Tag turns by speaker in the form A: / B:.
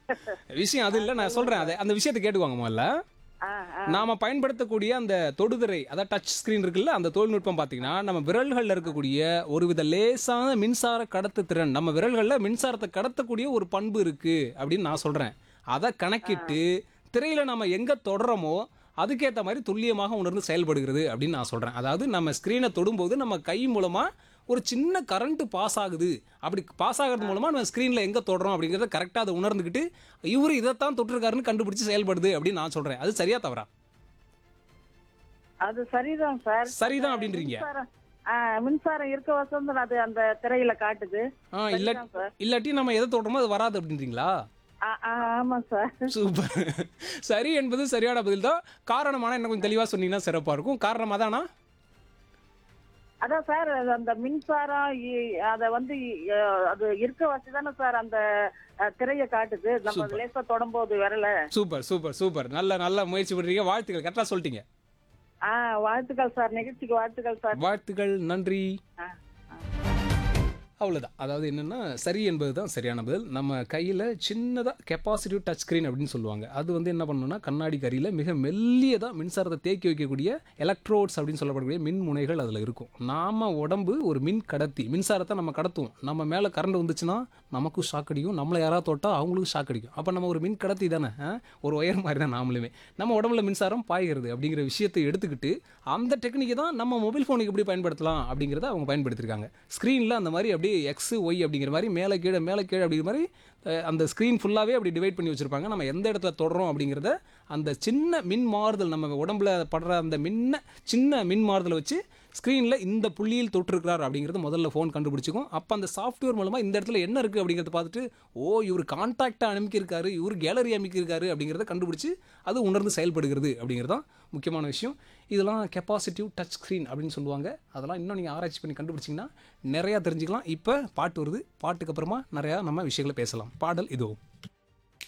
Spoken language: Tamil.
A: விஷயம் அது இல்லை நான் சொல்றேன் அதை அந்த விஷயத்தை கேட்டுக்குவாங்க முதல்ல
B: ஆ, ஆ.
A: நாம பயன்படுத்தக்கூடிய அந்த தொடுதிரை அதாவது டச் ஸ்கிரீன் இருக்குல்ல அந்த தொழில்நுட்பம் பார்த்தீங்கன்னா நம்ம விரல்களில் இருக்கக்கூடிய ஒருவித லேசான மின்சார கடத்து திறன் நம்ம விரல்களில் மின்சாரத்தை கடத்தக்கூடிய ஒரு பண்பு இருக்கு அப்படின்னு நான் சொல்றேன் அதை கணக்கிட்டு திரையில நம்ம எங்க தொடறோமோ அதுக்கேற்ற மாதிரி துல்லியமாக உணர்ந்து செயல்படுகிறது அப்படின்னு நான் சொல்றேன் அதாவது நம்ம ஸ்க்ரீனை தொடும்போது நம்ம கை மூலமா ஒரு சின்ன கரண்ட் பாஸ் ஆகுது அப்படி பாஸ் ஆகிறது மூலமா நம்ம ஸ்க்ரீனில் எங்கே தொடுறோம் அப்படிங்கிறத கரெக்டாக அதை உணர்ந்துக்கிட்டு இவர் இதைத்தான் தொட்டிருக்காருன்னு கண்டுபிடிச்சு செயல்படுது அப்படின்னு நான் சொல்றேன் அது சரியா தவறா
B: அது சரிதான் சார்
A: சரிதான் அப்படின்றீங்க
B: மின்சாரம் ஆ, மின்சாரம் இருக்க வசந்தம் அது அந்த திரையில காட்டுது
A: ஆ இல்ல
B: சரிதான் சார்
A: இல்லாட்டி நம்ம எதை தொடுறோமோ அது வராது அப்படின்றீங்களா
B: ஆ, ஆ, ஆமா சார்
A: சூப்பர் சரி என்பது சரியான பதில் தான் காரணமான என்ன கொஞ்சம் தெளிவாக சொன்னீங்கன்னா சிறப்பாக இருக்கும் காரணம் அதானா
B: அதான் சார் அது அந்த மின்சாரம் இ- அத வந்து இ- அது இருக்க வச்சு தானே சார் அந்த அ, திரையை காட்டுது நம்ம
A: Super.
B: லேசா தொடம்போது விரல
A: சூப்பர் சூப்பர் சூப்பர் நல்ல நல்ல முயற்சி பண்ணுறீங்க வாழ்த்துக்கள் கரெக்டாக சொல்லிட்டீங்க
B: ஆ வாழ்த்துக்கள் சார் நிகழ்ச்சிக்கு வாழ்த்துக்கள் சார்
A: வாழ்த்துக்கள் நன்றி
B: ஆ, ஆ.
A: அவ்வளோதான் அதாவது என்னென்னா சரி என்பது தான் சரியான பதில் நம்ம கையில் சின்னதாக கெப்பாசிட்டிவ் டச் ஸ்க்ரீன் அப்படின்னு சொல்லுவாங்க அது வந்து என்ன பண்ணணும்னா கண்ணாடி கரியில் மிக மெல்லியதாக மின்சாரத்தை தேக்கி வைக்கக்கூடிய எலக்ட்ரோட்ஸ் அப்படின்னு சொல்லப்படக்கூடிய மின் முனைகள் அதில் இருக்கும் நாம உடம்பு ஒரு மின் கடத்தி மின்சாரத்தை நம்ம கடத்துவோம் நம்ம மேலே கரண்ட் வந்துச்சுன்னா நமக்கும் ஷாக் அடிக்கும் நம்மளை யாராவது தொட்டால் அவங்களுக்கும் ஷாக் அடிக்கும் அப்போ நம்ம ஒரு மின் கடத்தி தானே ஆ? ஒரு ஒயர் மாதிரி தான் நாமளுமே நம்ம உடம்புல மின்சாரம் பாய்கிறது அப்படிங்கிற விஷயத்தை எடுத்துக்கிட்டு அந்த டெக்னிக்கை தான் நம்ம மொபைல் ஃபோனுக்கு எப்படி பயன்படுத்தலாம் அப்படிங்கிறத அவங்க பயன்படுத்தியிருக்காங்க ஸ்க்ரீனில் அந்த மாதிரி அப்படியே எக்ஸ் ஒய் அப்படிங்கிற மாதிரி மேலே கீழே மேலே கீழே அப்படிங்கிற மாதிரி அஹ், அந்த ஸ்க்ரீன் ஃபுல்லாகவே அப்படி டிவைட் பண்ணி வச்சுருப்பாங்க நம்ம எந்த இடத்துல தொடறோம் அப்படிங்கிறத அந்த சின்ன மின் மாறுதல் நம்ம உடம்புல படுற அந்த மின்ன சின்ன மின் மாறுதலை வச்சு ஸ்க்ரீனில் இந்த புள்ளியில் தொட்டிருக்கிறார் அப்படிங்கிறது முதல்ல ஃபோன் கண்டுபிடிச்சிக்கும் அப்போ அந்த சாஃப்ட்வேர் மூலமாக இந்த இடத்துல என்ன இருக்குது அப்படிங்கிறத பார்த்துட்டு ஓ இவர் கான்டாக்டாக அனுப்பியிருக்காரு இவர் கேலரி அமைக்கியிருக்காரு அப்படிங்கிறத கண்டுபிடிச்சு அது உணர்ந்து செயல்படுகிறது அப்படிங்கிறது தான் முக்கியமான விஷயம் இதெல்லாம் கெப்பாசிட்டிவ் டச் ஸ்க்ரீன் அப்படின்னு சொல்லுவாங்க அதெல்லாம் இன்னும் நீங்கள் ஆராய்ச்சி பண்ணி கண்டுபிடிச்சிங்கன்னா நிறையா தெரிஞ்சுக்கலாம் இப்போ பாட்டு வருது பாட்டுக்கு அப்புறமா நிறையா நம்ம விஷயங்களை பேசலாம் பாடல் இதுவும்